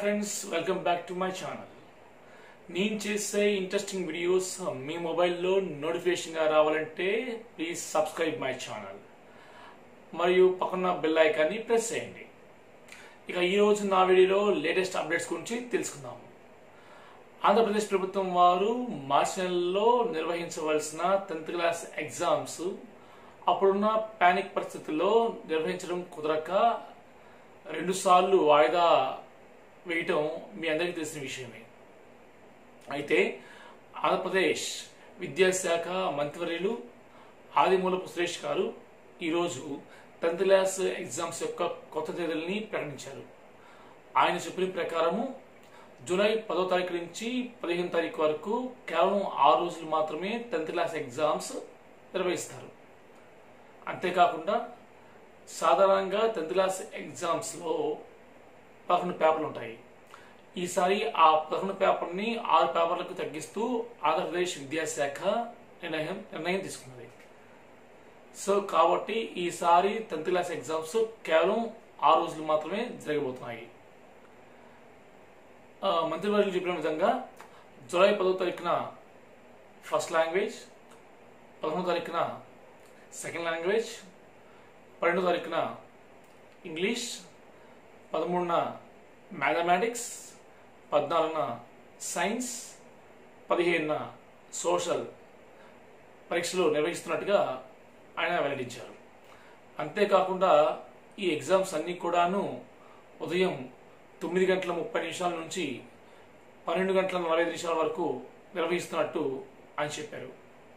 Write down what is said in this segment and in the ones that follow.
friends welcome back to my channel నేను చేసే interesting videos మీ మొబైల్లో నోటిఫికేషన్గా రావాలంటే ప్లీజ్ సబ్స్క్రైబ్ మై ఛానల్ మరియు పక్కన బెల్ ఐకాన్ని ప్రెస్ చేయండి ఇక ఈరోజు నా వీడియోలో లేటెస్ట్ అప్డేట్స్ గురించి తెలుసుకుందాము ఆంధ్రప్రదేశ్ ప్రభుత్వం వారు మార్చి నెలలో నిర్వహించవలసిన టెన్త్ క్లాస్ ఎగ్జామ్స్ అప్పుడున్న పానిక్ పరిస్థితుల్లో నిర్వహించడం కుదరక రెండు సార్లు వాయిదా వేయటం మీ అందరికీ తెలిసిన విషయమే అయితే ఆంధ్రప్రదేశ్ విద్యాశాఖ మంత్రివర్యులు ఆదిమూలపు సురేష్ గారు ఈరోజు టెన్త్ క్లాస్ ఎగ్జామ్స్ యొక్క కొత్త తేదీలని ప్రకటించారు ఆయన చెప్పిన ప్రకారము జూలై పదో తారీఖు నుంచి పదిహేను తారీఖు వరకు కేవలం ఆరు రోజులు మాత్రమే టెన్త్ క్లాస్ ఎగ్జామ్స్ నిర్వహిస్తారు అంతేకాకుండా సాధారణంగా టెన్త్ క్లాస్ ఎగ్జామ్స్లో పదకొండు పేపర్లు ఉంటాయి ఈసారి ఆ పదకొండు పేపర్ని ఆరు పేపర్లకు తగ్గిస్తూ ఆంధ్రప్రదేశ్ విద్యాశాఖ నిర్ణయం నిర్ణయం తీసుకున్నది సో కాబట్టి ఈసారి టెన్త్ క్లాస్ ఎగ్జామ్స్ కేవలం ఆరు రోజులు మాత్రమే జరగబోతున్నాయి ఆ, మంత్రివర్యులు చెప్పిన విధంగా జూలై పదో తారీఖున ఫస్ట్ లాంగ్వేజ్ పదకొండో తారీఖున సెకండ్ లాంగ్వేజ్ పన్నెండో తారీఖున ఇంగ్లీష్ పదమూడున మ్యాథమెటిక్స్ పద్నాలుగున సైన్స్ పదిహేనున సోషల్ పరీక్షలు నిర్వహిస్తున్నట్టుగా ఆయన వెల్లడించారు అంతేకాకుండా ఈ ఎగ్జామ్స్ అన్నీ కూడాను ఉదయం తొమ్మిది గంటల ముప్పై నిమిషాల నుంచి పన్నెండు గంటల నలభై ఐదు నిమిషాల వరకు నిర్వహిస్తున్నట్టు ఆయన చెప్పారు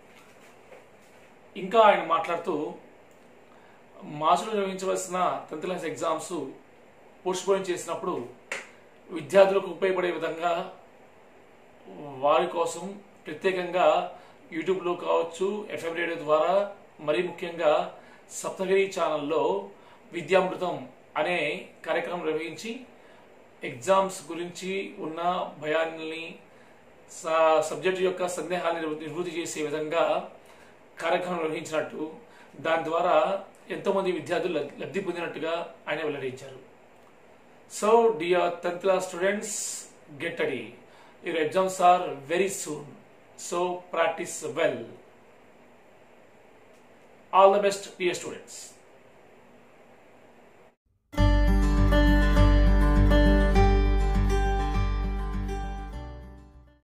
ఇంకా ఆయన మాట్లాడుతూ మార్చిలో నిర్వహించవలసిన టెన్త్ క్లాస్ ఎగ్జామ్స్ పోస్ట్పోన్ చేసినప్పుడు విద్యార్థులకు ఉపయోగపడే విధంగా వారి కోసం ప్రత్యేకంగా యూట్యూబ్లో కావచ్చు ఎఫ్ఎం రేడియో ద్వారా మరీ ముఖ్యంగా సప్తగిరి ఛానల్లో విద్యామృతం అనే కార్యక్రమం నిర్వహించి ఎగ్జామ్స్ గురించి ఉన్న భయాన్ని సబ్జెక్టు యొక్క సందేహాన్ని నివృత్తి చేసే విధంగా కార్యక్రమం నిర్వహించినట్టు దాని ద్వారా ఎంతోమంది విద్యార్థులు లబ్- లబ్ధి పొందినట్టుగా ఆయన వెల్లడించారు so dear tenth class students get ready your exams are very soon so practice well all the best dear students